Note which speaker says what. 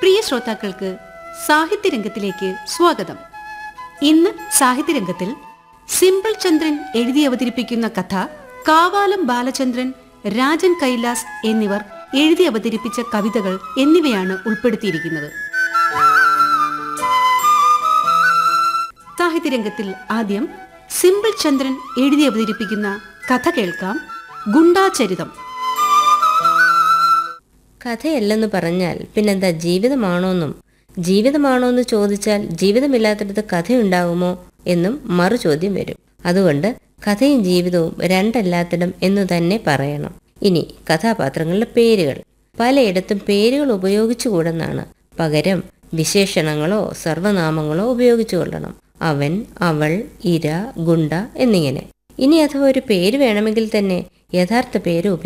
Speaker 1: പ്രിയ ശ്രോതാക്കൾക്ക് സാഹിത്യരംഗത്തിലേക്ക് സ്വാഗതം ഇന്ന് സാഹിത്യരംഗത്തിൽ സിമ്പിൾ ചന്ദ്രൻ എഴുതി അവതരിപ്പിക്കുന്ന കഥ കാവാലം ബാലചന്ദ്രൻ രാജൻ കൈലാസ് എന്നിവർ എഴുതി അവതരിപ്പിച്ച കവിതകൾ എന്നിവയാണ് ഉൾപ്പെടുത്തിയിരിക്കുന്നത് സാഹിത്യരംഗത്തിൽ ആദ്യം സിമ്പിൾ ചന്ദ്രൻ എഴുതി അവതരിപ്പിക്കുന്ന കഥ കേൾക്കാം ഗുണ്ടാചരിതം
Speaker 2: കഥയല്ലെന്ന് പറഞ്ഞാൽ പിന്നെന്താ ജീവിതമാണോന്നും ജീവിതമാണോന്ന് ചോദിച്ചാൽ ജീവിതമില്ലാത്തിടത്ത് കഥയുണ്ടാകുമോ എന്നും മറു ചോദ്യം വരും അതുകൊണ്ട് കഥയും ജീവിതവും രണ്ടല്ലാത്തിടം എന്നു തന്നെ പറയണം ഇനി കഥാപാത്രങ്ങളുടെ പേരുകൾ പലയിടത്തും പേരുകൾ ഉപയോഗിച്ചുകൂടെന്നാണ് പകരം വിശേഷണങ്ങളോ സർവനാമങ്ങളോ ഉപയോഗിച്ചുകൊള്ളണം അവൻ അവൾ ഇര ഗുണ്ട എന്നിങ്ങനെ ഇനി അഥവാ ഒരു പേര് വേണമെങ്കിൽ തന്നെ യഥാർത്ഥ പേര്